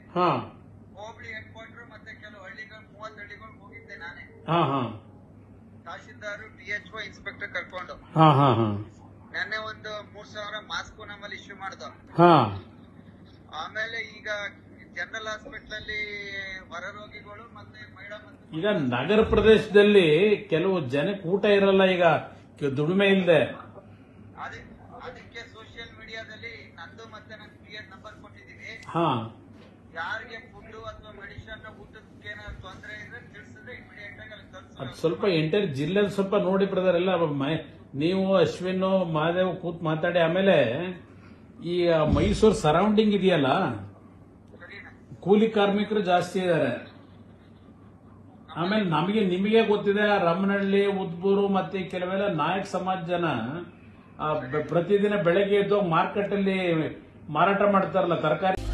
ಹಾ ಹೋಬಳಿ head quarter ಮತ್ತೆ ಕೆಲವು ಹಳ್ಳಿಗಳು ಮೂವತ್ತು ಹಳ್ಳಿಗಳು ಹೋಗಿದ್ದೆ ನಾನೇ ಹಾ ಹಾ tahsildar D H O inspector ಕರ್ಕೊಂಡು ಹಾ ಹಾ ಹಾ ನೆನ್ನೆ ಒಂದು ಮೂರ್ ಸಾವಿರ ಮಾಸ್ಕ್ ನಮ್ಮಲ್ಲಿ ಇಶ್ಯೂ ಮಾಡ್ದ ಹಾ ಆಮೇಲೆ ಈಗ ಜನರಲ್ ಹಾಸ್ಪಿಟಲ್ ಅಲ್ಲಿ ಹೊರ ರೋಗಿಗಳು ಮತ್ತೆ ಮಹಿಳಾ ಮತ್ತು ಈಗ ನಗರ ಪ್ರದೇಶದಲ್ಲಿ ಕೆಲವು ಜನಕ್ಕೆ ಊಟ ಇರಲ್ಲ ಈಗ ಕೆ- ದುಡಿಮೆ ಇಲ್ಲದೆ ಅದೇ ಅದಕ್ಕೆ ಸೋಷಿಯಲ್ ಮೀಡಿಯಾದಲ್ಲಿ ನಂದು ಮತ್ತೆ ನನ್ನ ಪಿ ಎನ್ ನಂಬರ್ ಕೊಟ್ಟಿದೀವಿ ಹಾ ಯಾರಿಗೆ ಫುಡ್ ಅಥವಾ ಮೆಡಿಸಿನ್ ಊಟಕ್ಕೆ ಏನಾದ್ರು ತೊಂದರೆ ಇದ್ರೆ ತಿಳಿಸಿದ್ರೆ ಇಮಿಡಿಯೇಟ್ ಆಗಿ ಅಲ್ಲಿ ಅದು ತಲುಪಿಸ್ಬೇಕು ಸ್ವಲ್ಪ ಎಂಟೈರ್ ಜಿಲ್ಲೆ ಸ್ವಲ್ಪ ನೋಡಿ ಬ್ರದರ್ ಎಲ್ಲ ಮ- ನೀವು ಅಶ್ವಿನ್ ಮಹಾದೇವ್ ಕೂತ್ ಮಾತಾಡಿ ಆಮೇಲೆ ಈ ಮೈಸೂರು ಸರೌಂಡಿಂಗ್ ಇದೆಯಲ್ಲ ಸರಿನಾ ಕೂಲಿ ಕಾರ್ಮಿಕರು ಜಾಸ್ತಿ ಇದ್ದಾರೆ ಆಮೇಲೆ ನಮಗೆ ನಿಮಗೆ ಗೊತ್ತಿದೆ ರಮನಹಳ್ಳಿ ಉದ್ಬೂರು ಮತ್ತೆ ಕೆಲವೆಲ್ಲ ನಾಯಕ್ ಸಮಾಜ ಜನ ಆ, ಬೆ- ಪ್ರತಿದಿನ ಬೆಳಗ್ಗೆ ಎದ್ದು ಮಾರ್ಕೆಟ್ ಅಲ್ಲಿ ಮಾರಾಟ ಮಾಡ್ತಾರಲ್ಲ ತರಕಾರಿ